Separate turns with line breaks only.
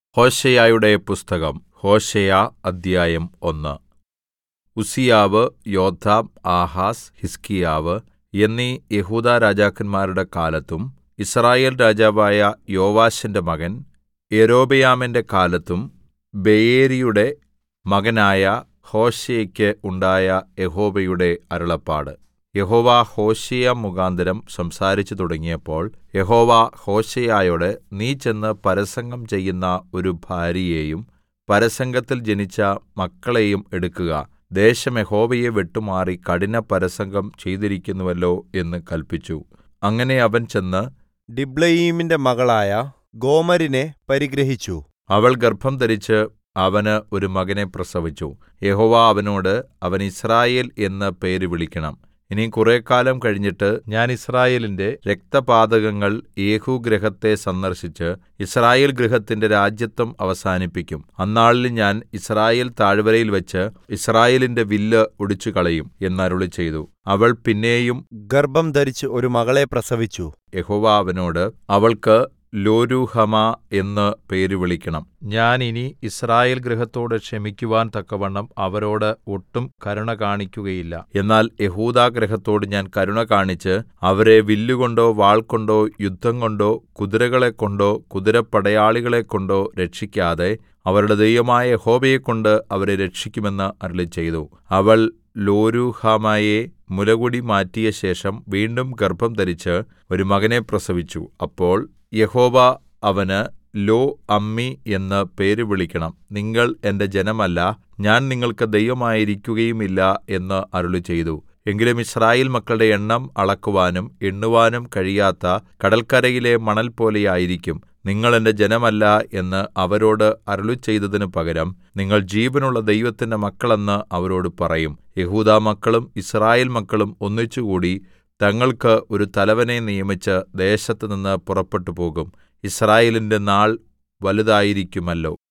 ഹോശേയയുടെ പുസ്തകം ഹോശേയ അദ്ധ്യായം ഒന്ന് ഉസ്സീയാവ് യോഥാം ആഹാസ് ഹിസ്കീയാവ് എന്നീ യെഹൂദാ രാജാക്കന്മാരുടെ കാലത്തും യിസ്രായേൽ രാജാവായ യോവാശിന്റെ മകൻ യൊരോബെയാമിന്റെ കാലത്തും ബെയേരിയുടെ മകനായ ഹോശേയെക്ക് ഉണ്ടായ യഹോവയുടെ അരുളപ്പാട് യഹോവ ഹോശേയ മുഖാന്തരം സംസാരിച്ചു തുടങ്ങിയപ്പോൾ യഹോവ ഹോശേയയോട് നീ ചെന്ന് പരസംഗം ചെയ്യുന്ന ഒരു ഭാര്യയെയും പരസംഗത്തിൽ ജനിച്ച മക്കളെയും എടുക്കുക ദേശം യഹോവയെ വിട്ടുമാറി കഠിനപരസംഗം ചെയ്തിരിക്കുന്നുവല്ലോ എന്ന് കല്പിച്ചു അങ്ങനെ അവൻ ചെന്ന്
ദിബ്ലയീമിന്റെ മകളായ ഗോമരിനെ പരിഗ്രഹിച്ചു
അവൾ ഗർഭംധരിച്ച് അവന് ഒരു മകനെ പ്രസവിച്ചു യഹോവ അവനോട് അവന് യിസ്രായേൽ എന്ന് പേര് വിളിക്കണം ഇനി കുറെക്കാലം കഴിഞ്ഞിട്ട് ഞാൻ യിസ്രായേലിന്റെ രക്തപാതകങ്ങൾ യേഹൂഗൃഹത്തെ സന്ദർശിച്ച് യിസ്രായേൽ ഗൃഹത്തിന്റെ രാജത്വം അവസാനിപ്പിക്കും അന്നാളിൽ ഞാൻ യിസ്രായേൽ താഴ്വരയിൽവച്ച് യിസ്രായേലിന്റെ വില്ല് ഒടിച്ചുകളയും എന്നരുളിച്ചെയ്തു അവൾ പിന്നെയും
ഗർഭം ധരിച്ച് ഒരു മകളെ പ്രസവിച്ചു
യഹോവ അവനോട് അവൾക്ക് ലോരുഹമാ എന്ന് പേര് വിളിക്കണം ഞാൻ ഇനി യിസ്രായേൽ ഗൃഹത്തോട് ക്ഷമിക്കുവാൻ തക്കവണ്ണം അവരോട് ഒട്ടും കരുണ കാണിക്കുകയില്ല എന്നാൽ യെഹൂദാ ഗൃഹത്തോട് ഞാൻ കരുണ കാണിച്ച് അവരെ വില്ലുകൊണ്ടോ വാൾകൊണ്ടോ യുദ്ധംകൊണ്ടോ കുതിരകളെക്കൊണ്ടോ കുതിരപ്പടയാളികളെക്കൊണ്ടോ രക്ഷിക്കാതെ അവരുടെ ദൈവമായ യഹോവയെക്കൊണ്ട് അവരെ രക്ഷിക്കുമെന്ന് അരുളിച്ചെയ്തു അവൾ ലോരുഹമായെ മുലകുടി മാറ്റിയ ശേഷം വീണ്ടും ഗർഭം ധരിച്ച് ഒരു മകനെ പ്രസവിച്ചു അപ്പോൾ യഹോവ അവന് ലോ അമ്മി എന്ന് പേര് വിളിക്കണം നിങ്ങൾ എന്റെ ജനമല്ല ഞാൻ നിങ്ങൾക്ക് ദൈവമായിരിക്കുകയുമില്ല എന്ന് അരുളിച്ചെയ്തു എങ്കിലും യിസ്രായേൽ മക്കളുടെ എണ്ണം അളക്കുവാനും എണ്ണുവാനും കഴിയാത്ത കടൽക്കരയിലെ മണൽ പോലെയായിരിക്കും നിങ്ങൾ എന്റെ ജനമല്ല എന്ന് അവരോട് അരുളിച്ചെയ്തതിന് പകരം നിങ്ങൾ ജീവനുള്ള ദൈവത്തിന്റെ മക്കളെന്ന് അവരോട് പറയും യെഹൂദാ മക്കളും യിസ്രായേൽ മക്കളും ഒന്നിച്ചുകൂടി തങ്ങൾക്ക് ഒരു തലവനെ നിയമിച്ച് ദേശത്തുനിന്ന് പുറപ്പെട്ടുപോകും യിസ്രായേലിന്റെ നാൾ വലുതായിരിക്കുമല്ലോ